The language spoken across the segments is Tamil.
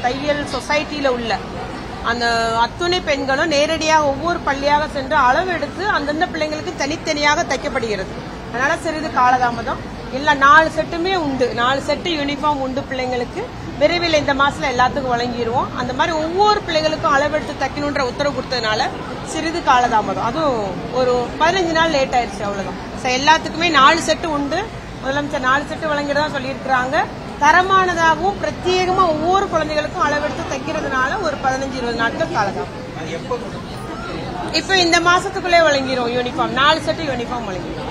தையல் சொசைட்டில உள்ள அந்த அத்துணை பெண்களும் நேரடியாக ஒவ்வொரு பள்ளியாக சென்று அளவு எடுத்து அந்தந்த பிள்ளைங்களுக்கு தனித்தனியாக தைக்கப்படுகிறது அதனால சிறிது காலதாமதம் இல்ல நாலு செட்டுமே உண்டு நாலு செட்டு யூனிஃபார்ம் உண்டு பிள்ளைங்களுக்கு விரைவில் இந்த மாசத்துல எல்லாத்துக்கும் வழங்கிடுவோம் அந்த மாதிரி ஒவ்வொரு பிள்ளைகளுக்கும் அளவெடுத்து தைக்கணுன்ற உத்தரவு கொடுத்ததுனால சிறிது காலதாமதம் அதுவும் ஒரு பதினஞ்சு நாள் லேட் ஆயிருச்சு அவ்வளவுதான் So, எல்லாத்துக்குமே நாலு செட்டு உண்டு முதலமைச்சர் நாலு செட்டு வழங்கிறதா சொல்லியிருக்கிறாங்க தரமானதாகவும் பிரத்யேகமா ஒவ்வொரு குழந்தைகளுக்கும் அளவெடுத்து தைக்கிறதுனால ஒரு பதினஞ்சு இருபது நாட்கள் காலதாமதம் இப்ப இந்த மாசத்துக்குள்ளே வழங்கிரும் யூனிஃபார்ம் நாலு செட்டு யூனிஃபார்ம் வழங்கிரும்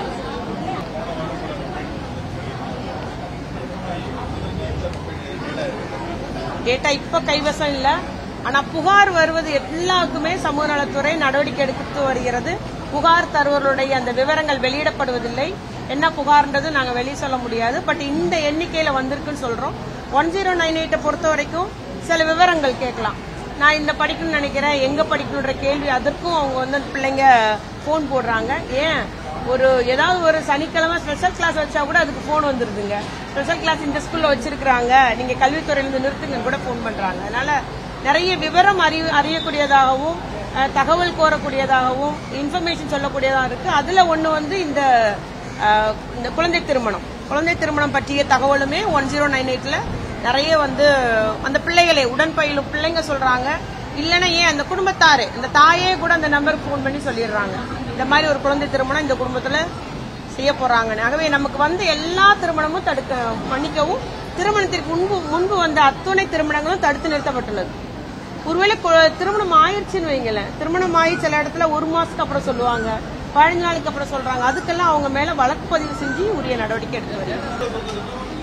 டேட்டா இப்ப கைவசம் இல்ல ஆனா புகார் வருவது எல்லாருக்குமே சமூக நலத்துறை நடவடிக்கை எடுத்து வருகிறது புகார் தருவர்களுடைய அந்த விவரங்கள் வெளியிடப்படுவதில்லை என்ன புகார்ன்றது நாங்க வெளியே சொல்ல முடியாது பட் இந்த எண்ணிக்கையில வந்திருக்குன்னு சொல்றோம் ஒன் ஜீரோ நைன் எயிட்டை பொறுத்த வரைக்கும் சில விவரங்கள் கேட்கலாம் நான் இந்த படிக்கணும்னு நினைக்கிறேன் எங்க படிக்கணுன்ற கேள்வி அதற்கும் அவங்க வந்து பிள்ளைங்க போன் போடுறாங்க ஏன் ஒரு ஏதாவது ஒரு சனிக்கிழமை ஸ்பெஷல் கிளாஸ் வச்சா கூட அதுக்கு போன் வந்துருதுங்க ஸ்பெஷல் கிளாஸ் இந்த ஸ்கூல்ல வச்சிருக்காங்க நீங்க கல்வித்துறையில இருந்து நிறுத்துங்கன்னு கூட போன் பண்றாங்க அதனால நிறைய விவரம் அறிய அறியக்கூடியதாகவும் அஹ், தகவல் கோரக்கூடியதாகவும் இன்ஃபர்மேஷன் சொல்லக்கூடியதாக இருக்கு அதுல ஒண்ணு வந்து இந்த அஹ், இந்த குழந்தை திருமணம் குழந்தை திருமணம் பற்றிய தகவலுமே ஒன் ஜீரோ நைன் எயிட்ல நிறைய வந்து அந்த பிள்ளைகளை உடன் பயிலும் பிள்ளைங்க சொல்றாங்க இல்லைன்னா ஏன் அந்த குடும்பத்தாரு இந்த தாயே கூட அந்த நம்பருக்கு ஃபோன் பண்ணி சொல்லிடுறாங்க இந்த மாதிரி ஒரு குழந்தை திருமணம் இந்த குடும்பத்துல செய்ய போறாங்கன்னு ஆகவே நமக்கு வந்து எல்லா திருமணமும் தடுக்க மன்னிக்கவும் திருமணத்திற்கு முன்பு முன்பு வந்த அத்துணை திருமணங்களும் தடுத்து நிறுத்தப்பட்டுள்ளது ஒருவேளை கு- திருமணம் ஆயிடுச்சுன்னு வைங்களேன் திருமணம் ஆகி சில இடத்துல ஒரு மாசத்துக்கு அப்புறம் சொல்லுவாங்க பதினஞ்சு நாளைக்கு அப்புறம் சொல்றாங்க அதுக்கெல்லாம் அவங்க மேல வழக்கு பதிவு செஞ்சு உரிய நடவடிக்கை எடுத்து வருகிறாங்க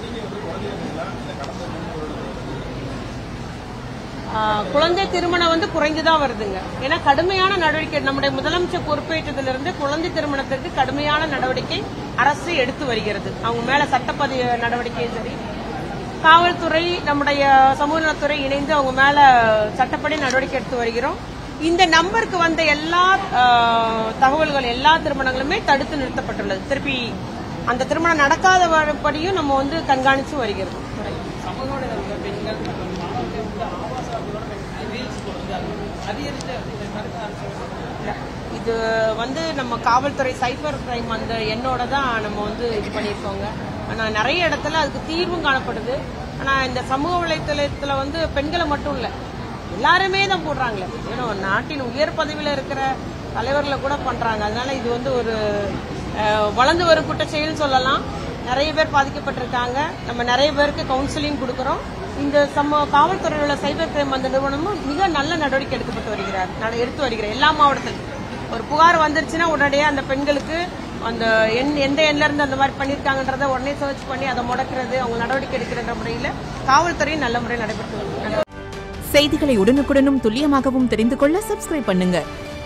ஆஹ் குழந்தை திருமணம் வந்து குறைந்துதான் வருதுங்க ஏன்னா கடுமையான நடவடிக்கை நம்முடைய முதலமைச்சர் பொறுப்பேற்றதிலிருந்து குழந்தை திருமணத்திற்கு கடுமையான நடவடிக்கை அரசு எடுத்து வருகிறது அவங்க மேல சட்டப்பதிவு நடவடிக்கையும் சரி காவல்துறை நம்முடைய சமூக நலத்துறை இணைந்து அவங்க மேல சட்டப்படி நடவடிக்கை எடுத்து வருகிறோம் இந்த நம்பருக்கு வந்த எல்லா ஆஹ், தகவல்கள் எல்லா திருமணங்களுமே தடுத்து நிறுத்தப்பட்டுள்ளது திருப்பி அந்த திருமணம் நடக்காத படியும் நம்ம வந்து கண்காணிச்சு வருகிறது இல்ல. இது வந்து நம்ம காவல்துறை சைபர் கிரைம் அந்த எண்ணோட தான் நம்ம வந்து இது பண்ணியிருக்கோங்க ஆனா நிறைய இடத்துல அதுக்கு தீர்வும் காணப்படுது ஆனா இந்த சமூக வலைத்தளத்துல வந்து பெண்களை மட்டும் இல்ல எல்லாருமே தான் போடுறாங்களே ஏன்னா நாட்டின் உயர் பதவியில இருக்கிற தலைவர்களை கூட பண்றாங்க அதனால இது வந்து ஒரு அஹ், வளர்ந்து வரும் குற்றச்செயல்னு சொல்லலாம் நிறைய பேர் பாதிக்கப்பட்டிருக்காங்க நம்ம நிறைய பேருக்கு கவுன்சிலிங் கொடுக்கறோம் இந்த சம காவல்துறையில் உள்ள சைபர் கிரைம் அந்த நிறுவனமும் மிக நல்ல நடவடிக்கை எடுக்கப்பட்டு வருகிறார் நட- எடுத்து வருகிறார் எல்லா மாவட்டத்திலும் ஒரு புகார் வந்துருச்சுன்னா உடனடியாக அந்த பெண்களுக்கு அந்த எண் எந்த எண்ணில இருந்து அந்த மாதிரி பண்ணியிருக்காங்கன்றத உடனே சர்ச் பண்ணி அதை முடக்கிறது அவங்க நடவடிக்கை எடுக்கிற முறையில் காவல்துறை நல்ல முறையில் நடைபெற்று வருகிறது செய்திகளை உடனுக்குடனும் துல்லியமாகவும் தெரிந்து கொள்ள சப்ஸ்கிரைப் பண்ணுங்க